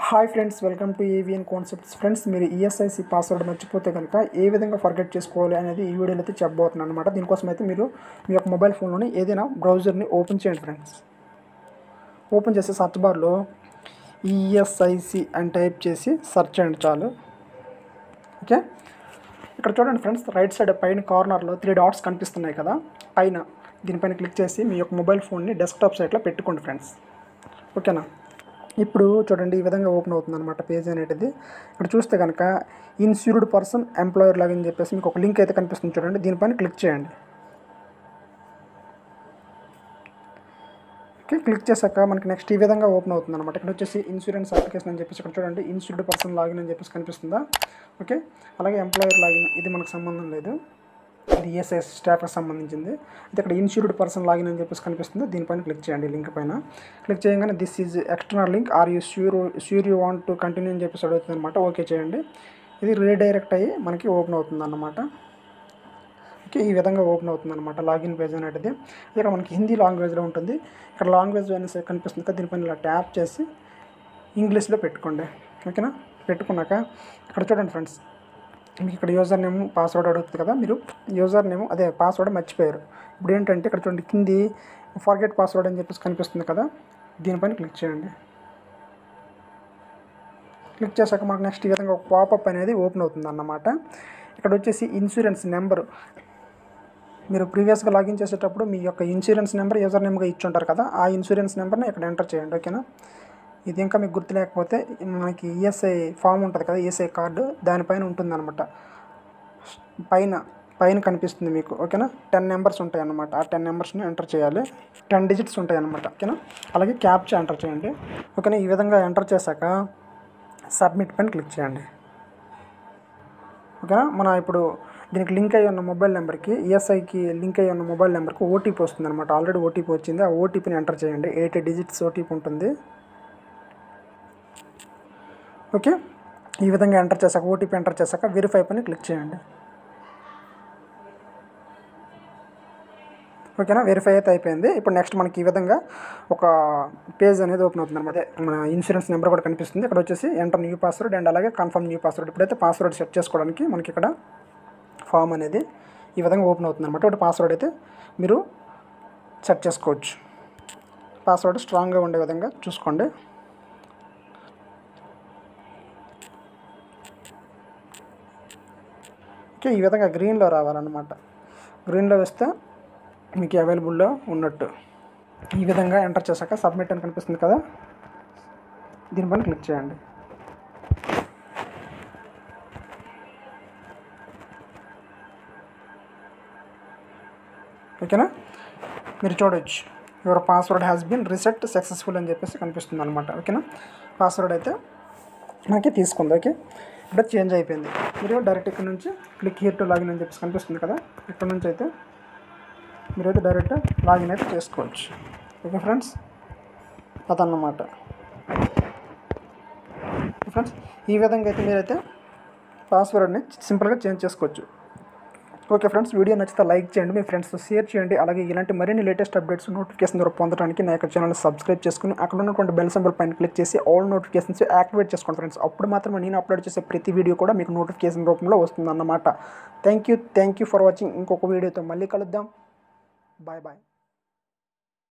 hi friends welcome to AVN concepts friends మీరు ESIC password మర్చిపోతే కనుక ఏ విధంగా ఫర్గెట్ చేసుకోవాలి అనేది ఈ వీడియోలో అయితే చెప్పబోతున్నాను అనమాట దీనికోసం అయితే మీరు మీ యొక్క మొబైల్ ఫోన్లోని ఏదైనా బ్రౌజర్ని ఓపెన్ చేయండి ఫ్రెండ్స్ ఓపెన్ చేసే సర్చ్ బార్లో ఈఎస్ఐసి అని టైప్ చేసి సెర్చ్ చేయండి చాలు ఓకే ఇక్కడ చూడండి ఫ్రెండ్స్ రైట్ సైడ్ పైన కార్నర్లో త్రీ డాట్స్ కనిపిస్తున్నాయి కదా పైన దీనిపైన క్లిక్ చేసి మీ యొక్క మొబైల్ ఫోన్ని డెస్క్టాప్ సైట్లో పెట్టుకోండి ఫ్రెండ్స్ ఓకేనా ఇప్పుడు చూడండి ఈ విధంగా ఓపెన్ అవుతుంది అనమాట పేజ్ అనేది ఇక్కడ చూస్తే కనుక ఇన్సూర్డ్ పర్సన్ ఎంప్లాయర్ లాగా అని చెప్పేసి మీకు ఒక లింక్ అయితే కనిపిస్తుంది చూడండి దీనిపైన క్లిక్ చేయండి ఓకే క్లిక్ చేశాక మనకి నెక్స్ట్ ఈ విధంగా ఓపెన్ అవుతుంది అనమాట ఇక్కడ వచ్చేసి ఇన్సూరెన్స్ అప్లికేషన్ అని చెప్పేసి ఇక్కడ చూడండి ఇన్సూర్డ్ పర్సన్ లాగిన్ అని చెప్పేసి కనిపిస్తుందా ఓకే అలాగే ఎంప్లాయర్ లాగిన్ ఇది మనకు సంబంధం లేదు ఇది ఈఎస్ఐ స్టాఫ్కి సంబంధించింది అయితే ఇక్కడ ఇన్సూర్డ్ పర్సన్ లాగిన్ అని చెప్పేసి కనిపిస్తుంది దీనిపైన క్లిక్ చేయండి లింక్ పైన క్లిక్ చేయగానే this is external link are you sure sure you want to continue అని చెప్పేసి అడుగుతుంది అనమాట ఓకే చేయండి ఇది రీడైరెక్ట్ అయ్యి మనకి ఓపెన్ అవుతుంది అన్నమాట ఓకే ఈ విధంగా ఓపెన్ అవుతుంది అనమాట లాగిన్ పేజ్ అనేది ఇక్కడ మనకి హిందీ లాంగ్వేజ్లో ఉంటుంది ఇక్కడ లాంగ్వేజ్ అనేసి కనిపిస్తుంది కదా దీనిపైన ఇలా ట్యాప్ చేసి ఇంగ్లీష్లో పెట్టుకోండి ఓకేనా పెట్టుకున్నాక ఇక్కడ చూడండి ఫ్రెండ్స్ మీకు ఇక్కడ యూజర్ నేమ్ పాస్వర్డ్ అడుగుతుంది కదా మీరు యూజర్ నేమ్ అదే పాస్వర్డ్ మర్చిపోయారు ఇప్పుడు ఏంటంటే ఇక్కడ చూడండి కింది ఫర్గెట్ పాస్వర్డ్ అని చెప్పేసి కనిపిస్తుంది కదా దీనిపైన క్లిక్ చేయండి క్లిక్ చేశాక మనకు నెక్స్ట్ ఈ విధంగా ఒక పాపప్ అనేది ఓపెన్ అవుతుంది అన్నమాట ఇక్కడ వచ్చేసి ఇన్సూరెన్స్ నెంబర్ మీరు ప్రీవియస్గా లాగిన్ చేసేటప్పుడు మీ యొక్క ఇన్సూరెన్స్ నెంబర్ యూజర్ నేమ్గా ఇచ్చి ఉంటారు కదా ఆ ఇన్సూరెన్స్ నెంబర్ని ఇక్కడ ఎంటర్ చేయండి ఓకేనా ఇది ఇంకా మీకు గుర్తు లేకపోతే మనకి ఈఎస్ఐ ఫామ్ ఉంటుంది కదా ఈఎస్ఐ కార్డు దానిపైన ఉంటుందన్నమాట పైన పైన కనిపిస్తుంది మీకు ఓకేనా టెన్ నెంబర్స్ ఉంటాయి అన్నమాట ఆ టెన్ నెంబర్స్ని ఎంటర్ చేయాలి టెన్ డిజిట్స్ ఉంటాయి అన్నమాట ఓకేనా అలాగే క్యాప్చా ఎంటర్ చేయండి ఓకేనా ఈ విధంగా ఎంటర్ చేశాక సబ్మిట్ పైన క్లిక్ చేయండి ఓకేనా మన ఇప్పుడు దీనికి లింక్ అయ్యి ఉన్న మొబైల్ నెంబర్కి ఈఎస్ఐకి లింక్ అయ్యి ఉన్న మొబైల్ నెంబర్కి ఓటీపీ వస్తుంది అనమాట ఆల్రెడీ ఓటీపీ వచ్చింది ఆ ఓటీపీని ఎంటర్ చేయండి ఎయిట్ డిజిట్స్ ఓటీపీ ఉంటుంది ఓకే ఈ విధంగా ఎంటర్ చేశాక ఓటీపీ ఎంటర్ చేశాక వెరిఫై పైన క్లిక్ చేయండి ఓకేనా వెరిఫై అయితే అయిపోయింది ఇప్పుడు నెక్స్ట్ మనకి ఈ విధంగా ఒక పేజ్ అనేది ఓపెన్ అవుతుంది అనమాట మన ఇన్సూరెన్స్ నెంబర్ కూడా కనిపిస్తుంది ఇక్కడ వచ్చేసి ఎంటర్ న్యూ పాస్వర్డ్ అండ్ అలాగే కన్ఫర్మ్ న్యూ పాస్వర్డ్ ఇప్పుడైతే పాస్వర్డ్ సెట్ చేసుకోవడానికి మనకి ఇక్కడ ఫామ్ అనేది ఈ విధంగా ఓపెన్ అవుతుంది అనమాట ఇప్పుడు పాస్వర్డ్ అయితే మీరు సెట్ చేసుకోవచ్చు పాస్వర్డ్ స్ట్రాంగ్గా ఉండే విధంగా చూసుకోండి ఓకే ఈ విధంగా గ్రీన్లో రావాలన్నమాట గ్రీన్లో వేస్తే మీకు అవైలబుల్లో ఉన్నట్టు ఈ విధంగా ఎంటర్ చేశాక సబ్మిట్ అని కనిపిస్తుంది కదా దీనిపైన క్లిక్ చేయండి ఓకేనా మీరు చూడవచ్చు your password has been reset successful అని చెప్పేసి కనిపిస్తుంది అనమాట ఓకేనా పాస్వర్డ్ అయితే మనకి తీసుకుంది ఓకే ఇప్పుడు చేంజ్ అయిపోయింది మీరు డైరెక్ట్ ఇక్కడ నుంచి క్లిక్ హియర్ టు లాగిన్ అని చెప్పేసి కనిపిస్తుంది కదా ఇక్కడ నుంచి అయితే మీరైతే డైరెక్ట్ లాగిన్ అయితే చేసుకోవచ్చు ఓకే ఫ్రెండ్స్ అదన్నమాట ఫ్రెండ్స్ ఈ విధంగా అయితే మీరైతే పాస్వర్డ్ని సింపుల్గా చేంజ్ చేసుకోవచ్చు ఓకే ఫ్రెండ్స్ వీడియో నచ్చితే లైక్ చేయండి మీ ఫ్రెండ్స్తో షేర్ చేయండి అలాగే ఇలాంటి మరిన్ని లేటెస్ట్ అప్డేట్స్ నోటిఫికేషన్ ద్వారా పొందడానికి నా యొక్క ఛానల్ సబ్స్క్రైబ్ చేసుకుని అక్కడ ఉన్నటువంటి బెల్ సింబల్ పైన క్లిక్ చేసి ఆల్ నోటిఫికేషన్స్ యాక్టివేట్ చేసుకోండి ఫ్రెండ్స్ అప్పుడు మాత్రమే నేను అప్లోడ్ చేసే ప్రతి వీడియో కూడా మీకు నోటిఫికేషన్ రూపంలో వస్తుందన్నమాట thank you thank you for watching ఇంకొక వీడియోతో మళ్ళీ కలుద్దాం బాయ్ బాయ్